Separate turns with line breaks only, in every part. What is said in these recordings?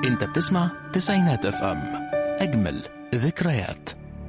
انت بتسمع تسعينات اف ام اجمل ذكريات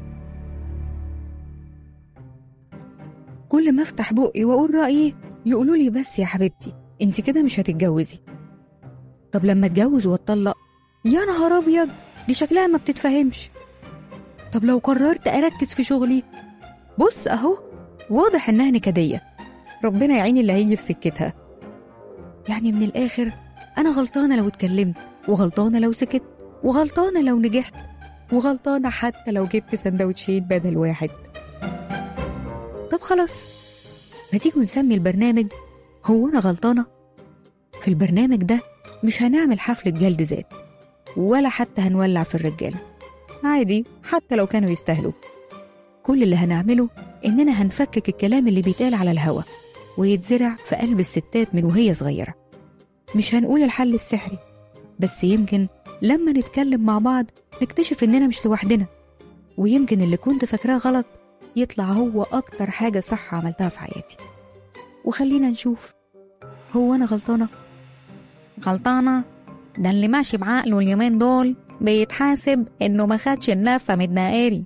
كل ما افتح بقي واقول رايي يقولوا لي بس يا حبيبتي انت كده مش هتتجوزي طب لما اتجوز واتطلق يا نهار ابيض دي شكلها ما بتتفهمش طب لو قررت اركز في شغلي بص اهو واضح انها نكديه ربنا يعين اللي هيجي في سكتها يعني من الاخر انا غلطانه لو اتكلمت وغلطانه لو سكت وغلطانه لو نجحت وغلطانه حتى لو جبت سندوتشين بدل واحد طب خلاص ما تيجوا نسمي البرنامج هو أنا غلطانة؟ في البرنامج ده مش هنعمل حفلة جلد ذات ولا حتى هنولع في الرجالة عادي حتى لو كانوا يستاهلوا كل اللي هنعمله إننا هنفكك الكلام اللي بيتقال على الهوا ويتزرع في قلب الستات من وهي صغيرة مش هنقول الحل السحري بس يمكن لما نتكلم مع بعض نكتشف إننا مش لوحدنا ويمكن اللي كنت فاكراه غلط يطلع هو أكتر حاجة صح عملتها في حياتي وخلينا نشوف هو أنا غلطانة؟ غلطانة؟ ده اللي ماشي بعقله اليومين دول بيتحاسب إنه ما خدش اللفة من الدائري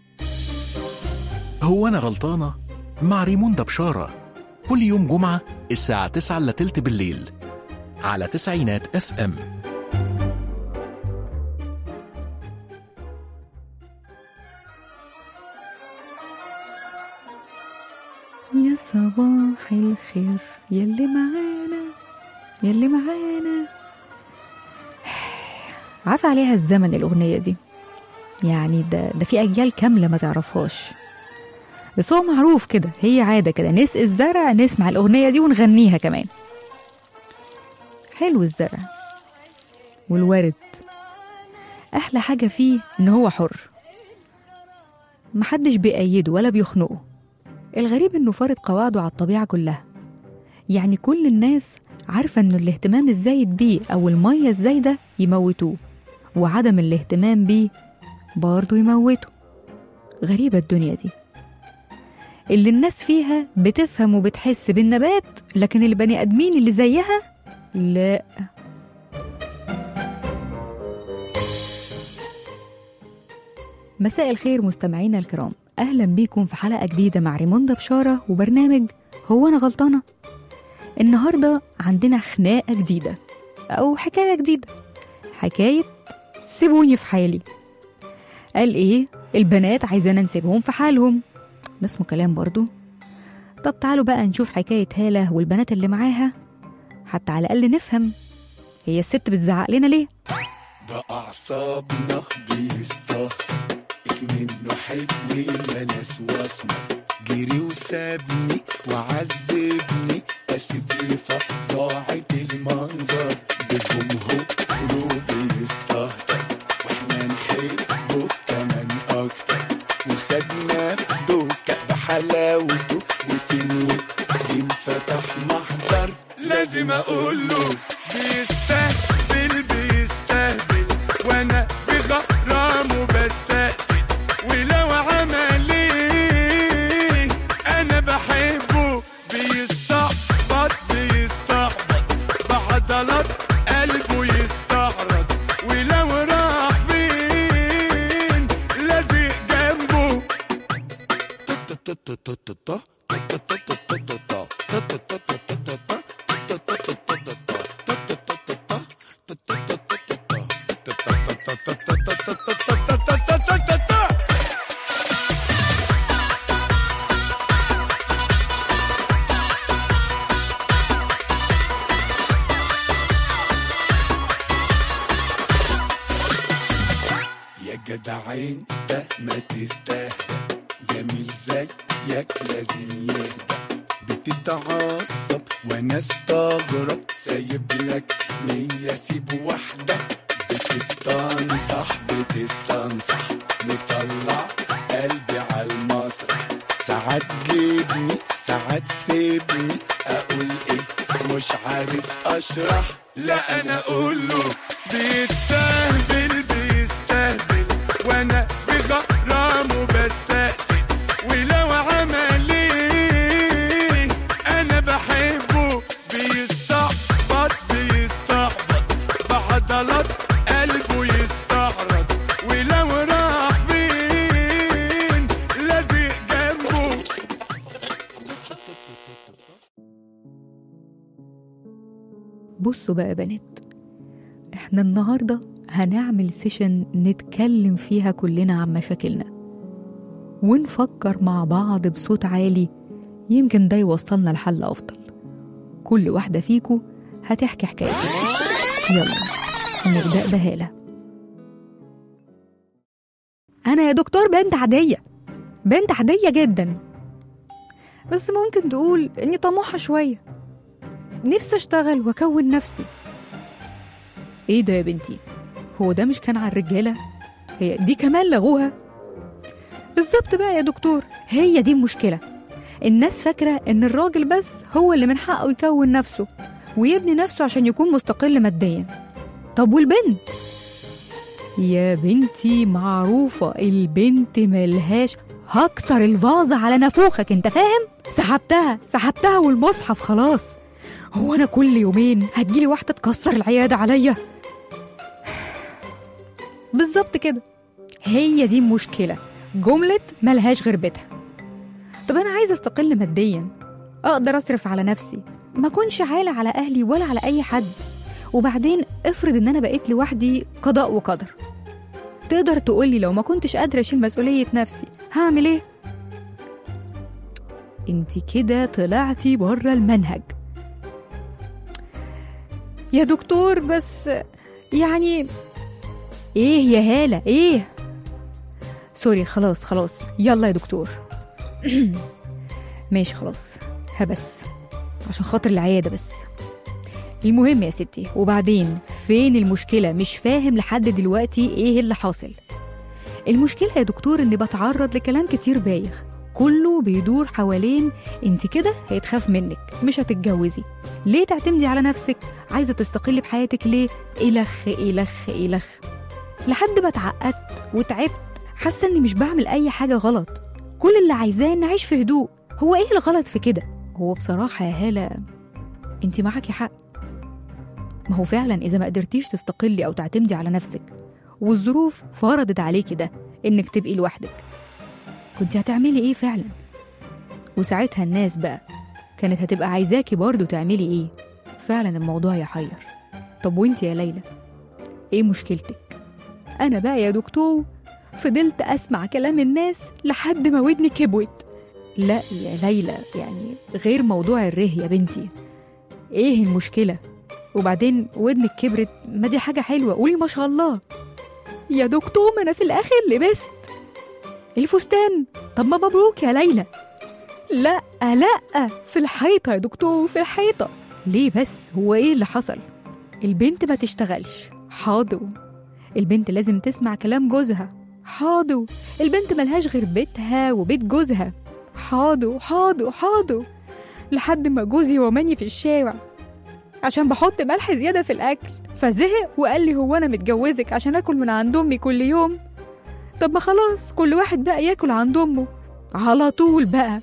هو انا غلطانه مع ريموندا بشاره كل يوم جمعه الساعه 9 الا تلت بالليل على تسعينات اف ام
يا صباح الخير يلي معانا يلي معانا عارفة عليها الزمن الأغنية دي يعني ده ده في أجيال كاملة ما تعرفهاش بس هو معروف كده هي عادة كده نسقي الزرع نسمع الأغنية دي ونغنيها كمان حلو الزرع والورد أحلى حاجة فيه إن هو حر محدش بيأيده ولا بيخنقه الغريب إنه فارض قواعده على الطبيعة كلها يعني كل الناس عارفة إنه الاهتمام الزايد بيه أو المية الزايدة يموتوه وعدم الاهتمام بيه برضه يموته غريبة الدنيا دي اللي الناس فيها بتفهم وبتحس بالنبات لكن البني آدمين اللي زيها لا مساء الخير مستمعينا الكرام أهلا بيكم في حلقة جديدة مع ريموندا بشارة وبرنامج هو أنا غلطانة النهاردة عندنا خناقة جديدة أو حكاية جديدة حكاية سيبوني في حالي قال إيه البنات عايزانا نسيبهم في حالهم ده اسمه كلام برضو طب تعالوا بقى نشوف حكاية هالة والبنات اللي معاها حتى على الأقل نفهم هي الست بتزعق لنا ليه
بأعصابنا بيستهتر منه حبني يا ناس واسمع جري وسابني وعذبني اسف لفظاعة المنظر بجمهوره بيستهتر واحنا نحبه كمان اكتر وخدنا في دوكة بحلاوته وسنوة انفتح محضر لازم اقوله بيستهبل بيستهبل وانا في غرامه بستقتل ولو عمل ايه انا بحبه بيستعبط بيستعبط بعضلات قلبه يستعرض ولو راح فين لازق جنبه يا جدع انت ما تستاهل جميل زيك لازم يهدى بتتعصب وانا استغرب سايب لك مية سيب واحدة بتستنصح بتستنصح مطلع قلبي على المسرح ساعات جيبني ساعات سيبني اقول ايه مش عارف اشرح لا انا اقوله بيستهبل بيستهبل وانا في غرامه بستقتل ولو عمل ايه انا بحبه بيستعبط بيستعبط بعضلات
بصوا بقى يا بنات احنا النهاردة هنعمل سيشن نتكلم فيها كلنا عن مشاكلنا ونفكر مع بعض بصوت عالي يمكن ده يوصلنا لحل أفضل كل واحدة فيكو هتحكي حكايتها يلا نبدأ بهالة أنا يا دكتور بنت عادية بنت عادية جدا بس ممكن تقول إني طموحة شوية نفسي أشتغل وأكون نفسي إيه ده يا بنتي؟ هو ده مش كان على الرجالة؟ هي دي كمان لغوها؟ بالظبط بقى يا دكتور هي دي المشكلة الناس فاكرة إن الراجل بس هو اللي من حقه يكون نفسه ويبني نفسه عشان يكون مستقل ماديا طب والبنت؟ يا بنتي معروفة البنت ملهاش هكسر الفازة على نافوخك انت فاهم؟ سحبتها سحبتها والمصحف خلاص هو انا كل يومين هتجيلي واحدة تكسر العيادة عليا بالظبط كده هي دي المشكلة جملة ملهاش غير بيتها طب أنا عايزة أستقل ماديا أقدر أصرف على نفسي ما أكونش عالة على أهلي ولا على أي حد وبعدين افرض إن أنا بقيت لوحدي قضاء وقدر تقدر تقولي لو ما كنتش قادرة أشيل مسؤولية نفسي هعمل إيه؟ انت كده طلعتي بره المنهج يا دكتور بس يعني ايه يا هالة ايه سوري خلاص خلاص يلا يا دكتور ماشي خلاص هبس عشان خاطر العيادة بس المهم يا ستي وبعدين فين المشكلة مش فاهم لحد دلوقتي ايه اللي حاصل المشكلة يا دكتور اني بتعرض لكلام كتير بايخ كله بيدور حوالين انت كده هيتخاف منك مش هتتجوزي ليه تعتمدي على نفسك عايزة تستقلي بحياتك ليه إلخ إلخ إلخ لحد ما اتعقدت وتعبت حاسة إني مش بعمل أي حاجة غلط كل اللي عايزاه إن أعيش في هدوء هو إيه الغلط في كده؟ هو بصراحة يا هالة أنت معاكي حق ما هو فعلا إذا ما قدرتيش تستقلي أو تعتمدي على نفسك والظروف فرضت عليكي ده إنك تبقي لوحدك كنت هتعملي إيه فعلا؟ وساعتها الناس بقى كانت هتبقى عايزاكي برضه تعملي إيه؟ فعلا الموضوع يحير طب وانت يا ليلى ايه مشكلتك انا بقى يا دكتور فضلت اسمع كلام الناس لحد ما ودني كبوت لا يا ليلى يعني غير موضوع الره يا بنتي ايه المشكله وبعدين ودنك كبرت ما دي حاجه حلوه قولي ما شاء الله يا دكتور ما انا في الاخر لبست الفستان طب ما مبروك يا ليلى لا لا في الحيطه يا دكتور في الحيطه ليه بس هو ايه اللي حصل البنت ما تشتغلش حاضر البنت لازم تسمع كلام جوزها حاضر البنت ملهاش غير بيتها وبيت جوزها حاضر حاضر حاضر لحد ما جوزي وماني في الشارع عشان بحط ملح زيادة في الأكل فزهق وقال لي هو أنا متجوزك عشان آكل من عند أمي كل يوم طب ما خلاص كل واحد بقى ياكل عند أمه على طول بقى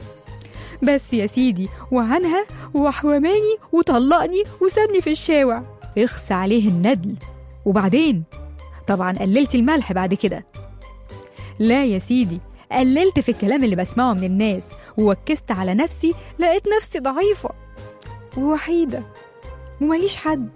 بس يا سيدي وعنها وحوماني وطلقني وسابني في الشارع اخس عليه الندل وبعدين طبعا قللت الملح بعد كده لا يا سيدي قللت في الكلام اللي بسمعه من الناس وركزت على نفسي لقيت نفسي ضعيفة ووحيدة ومليش حد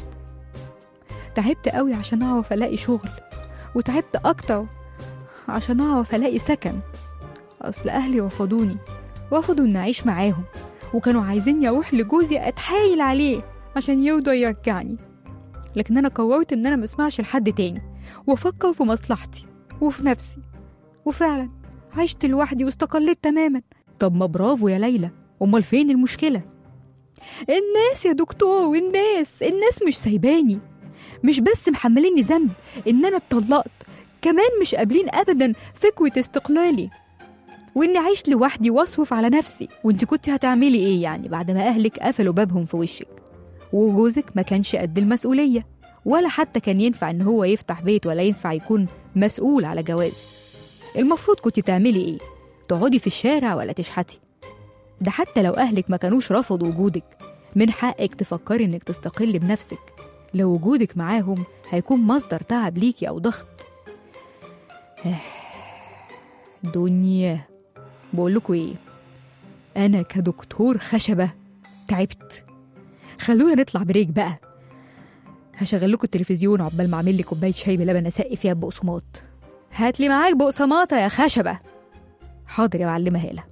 تعبت قوي عشان أعرف ألاقي شغل وتعبت أكتر عشان أعرف ألاقي سكن أصل أهلي رفضوني رفضوا إني أعيش معاهم وكانوا عايزيني أروح لجوزي أتحايل عليه عشان يرضى يرجعني لكن أنا قررت إن أنا مسمعش لحد تاني وأفكر في مصلحتي وفي نفسي وفعلا عشت لوحدي واستقليت تماما طب ما برافو يا ليلى أمال فين المشكلة الناس يا دكتور والناس الناس مش سايباني مش بس محمليني ذنب إن أنا اتطلقت كمان مش قابلين أبدا فكرة استقلالي وإني أعيش لوحدي وأصرف على نفسي وإنت كنت هتعملي إيه يعني بعد ما أهلك قفلوا بابهم في وشك وجوزك ما كانش قد المسؤولية ولا حتى كان ينفع إن هو يفتح بيت ولا ينفع يكون مسؤول على جواز المفروض كنت تعملي إيه تقعدي في الشارع ولا تشحتي ده حتى لو أهلك ما كانوش رفضوا وجودك من حقك تفكري إنك تستقلي بنفسك لو وجودك معاهم هيكون مصدر تعب ليكي أو ضغط دنيا بقولكوا ايه انا كدكتور خشبه تعبت خلونا نطلع بريك بقى هشغل لكم التلفزيون عقبال ما اعمل لي كوبايه شاي بلبن اسقي فيها بقسماط هات لي معاك بقسماطه يا خشبه حاضر يا معلمه هاله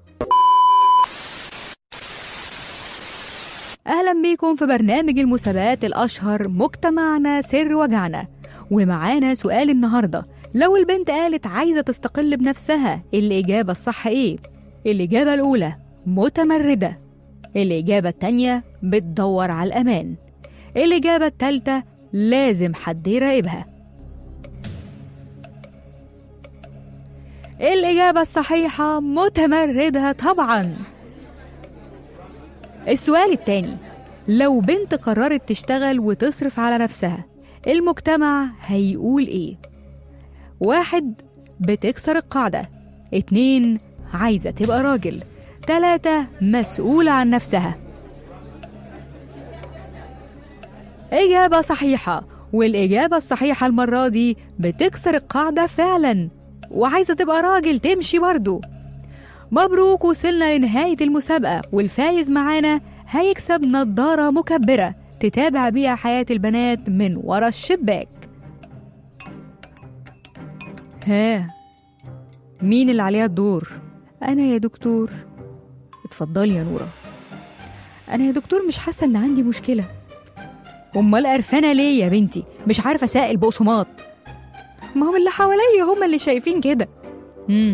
اهلا بيكم في برنامج المسابقات الاشهر مجتمعنا سر وجعنا ومعانا سؤال النهارده لو البنت قالت عايزه تستقل بنفسها الاجابه الصح ايه الاجابه الاولى متمرده الاجابه التانيه بتدور على الامان الاجابه التالته لازم حد يراقبها الإجابة الصحيحة متمردة طبعا السؤال التاني لو بنت قررت تشتغل وتصرف على نفسها المجتمع هيقول ايه واحد بتكسر القاعدة اتنين عايزة تبقى راجل تلاتة مسؤولة عن نفسها إجابة صحيحة والإجابة الصحيحة المرة دي بتكسر القاعدة فعلا وعايزة تبقى راجل تمشي برضو مبروك وصلنا لنهاية المسابقة والفايز معانا هيكسب نضارة مكبرة تتابع بيها حياة البنات من ورا الشباك ها مين اللي عليها الدور؟ أنا يا دكتور اتفضلي يا نورة أنا يا دكتور مش حاسة إن عندي مشكلة أمال قرفانة ليه يا بنتي؟ مش عارفة أساقي البقسماط ما هم اللي حواليا هم اللي شايفين كده امم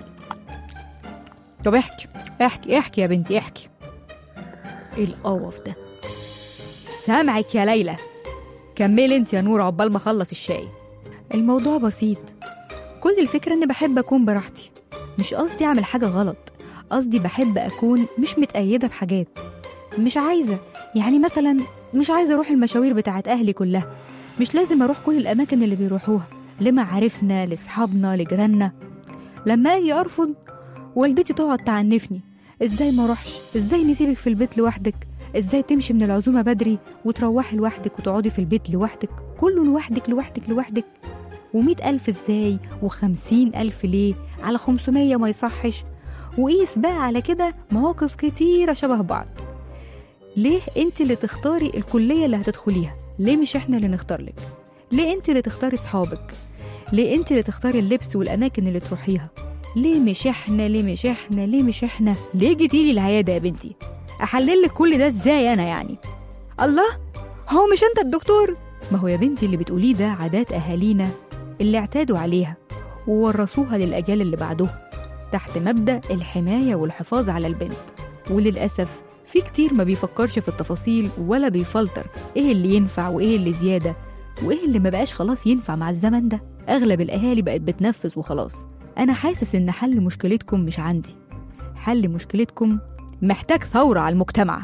طب احكي احكي احكي يا بنتي احكي ايه القوف ده سامعك يا ليلى كملي انت يا نور عقبال ما اخلص الشاي الموضوع بسيط كل الفكرة اني بحب اكون براحتي مش قصدي اعمل حاجة غلط قصدي بحب اكون مش متقيدة بحاجات مش عايزة يعني مثلا مش عايزة اروح المشاوير بتاعت اهلي كلها مش لازم اروح كل الاماكن اللي بيروحوها لمعارفنا لاصحابنا لجيراننا لما اجي ارفض والدتي تقعد تعنفني ازاي ما اروحش ازاي نسيبك في البيت لوحدك ازاي تمشي من العزومه بدري وتروحي لوحدك وتقعدي في البيت لوحدك كله لوحدك لوحدك لوحدك ومئة ألف ازاي وخمسين ألف ليه على خمسمية ما يصحش وقيس بقى على كده مواقف كتيرة شبه بعض ليه انت اللي تختاري الكلية اللي هتدخليها ليه مش احنا اللي نختار لك ليه انت اللي تختاري صحابك ليه انت اللي تختاري اللبس والاماكن اللي تروحيها ليه مش احنا ليه مش احنا ليه مش احنا ليه جيتيلي العياده يا بنتي احلل لك كل ده ازاي انا يعني الله هو مش انت الدكتور ما هو يا بنتي اللي بتقوليه ده عادات اهالينا اللي اعتادوا عليها وورثوها للاجيال اللي بعدهم تحت مبدا الحمايه والحفاظ على البنت وللاسف في كتير ما بيفكرش في التفاصيل ولا بيفلتر ايه اللي ينفع وايه اللي زياده وايه اللي ما بقاش خلاص ينفع مع الزمن ده اغلب الاهالي بقت بتنفذ وخلاص انا حاسس ان حل مشكلتكم مش عندي حل مشكلتكم محتاج ثورة على المجتمع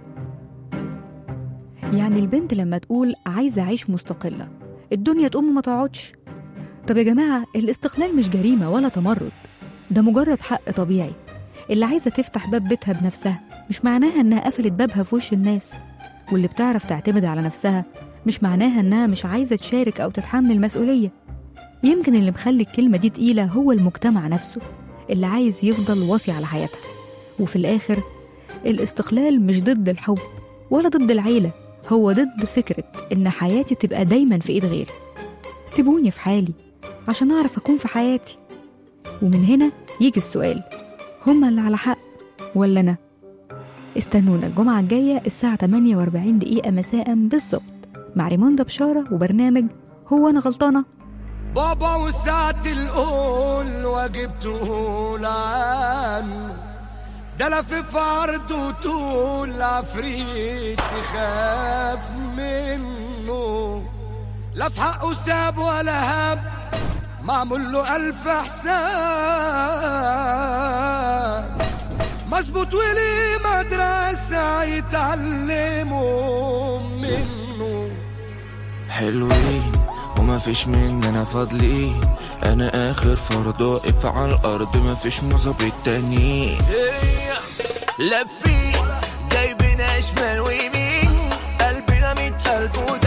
يعني البنت لما تقول عايزة أعيش مستقلة الدنيا تقوم وما تقعدش طب يا جماعة الاستقلال مش جريمة ولا تمرد ده مجرد حق طبيعي اللي عايزة تفتح باب بيتها بنفسها مش معناها إنها قفلت بابها في وش الناس واللي بتعرف تعتمد على نفسها مش معناها إنها مش عايزة تشارك أو تتحمل مسؤولية يمكن اللي مخلي الكلمة دي تقيلة هو المجتمع نفسه اللي عايز يفضل واصي على حياتها وفي الآخر الاستقلال مش ضد الحب ولا ضد العيلة هو ضد فكرة إن حياتي تبقى دايما في إيد غيري سيبوني في حالي عشان أعرف أكون في حياتي ومن هنا يجي السؤال هما اللي على حق ولا أنا؟ استنونا الجمعة الجاية الساعة 48 دقيقة مساء بالظبط مع ريموندا بشارة وبرنامج هو أنا غلطانة
بابا وساعة القول واجب تقول عنه ده لف عرض وطول عفريت تخاف منه لا في حقه ساب ولا هاب معمول له ألف حساب مظبوط وليه مدرسة يتعلموا منه
حلوين وما فيش مننا فاضلين انا اخر فرد واقف على الارض ما فيش مظابيط تانيين لفين جايبنا شمال ويمين قلبنا ميت قلب